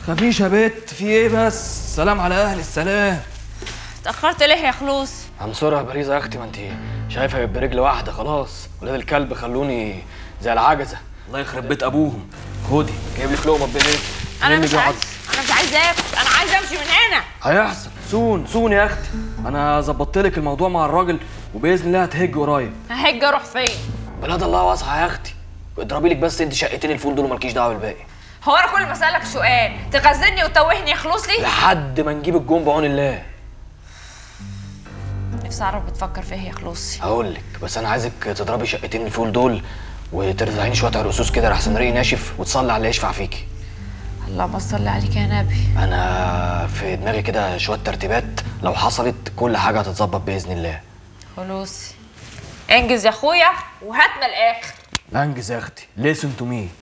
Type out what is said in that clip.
خفيش يا بت في ايه بس سلام على اهل السلام اتأخرت ليه يا خلوص عنصرة يا باريزة يا اختي ما انت شايفه برجل واحده خلاص ولاد الكلب خلوني زي العجزه الله يخرب بيت ابوهم خدي جايب لك لقمه بايديك انا مني مش بيقعد. عايز انا مش عايز اكل انا عايز امشي من هنا هيحصل سون سون يا اختي انا ظبطت لك الموضوع مع الراجل وباذن الله هتهج قريب ههج اروح فين بلاد الله واسعه يا اختي اضربي لك بس انت شقتين الفول دول ومالكيش دعوه بالباقي هو انا كل ما اسالك سؤال تغزلني وتوهني يا خلوصي لحد ما نجيب الجون بعون الله نفسي اعرف بتفكر في ايه يا خلوصي هقول لك بس انا عايزك تضربي شقتين الفول دول وترزعيني شويه عرقسوس كده لحسن ريقي ناشف وتصلي على اللي يشفع فيكي اللهم صل عليك يا نبي انا في دماغي كده شويه ترتيبات لو حصلت كل حاجه هتتظبط باذن الله خلوصي انجز يا اخويا وهات من الاخر انجز يا اختي listen to me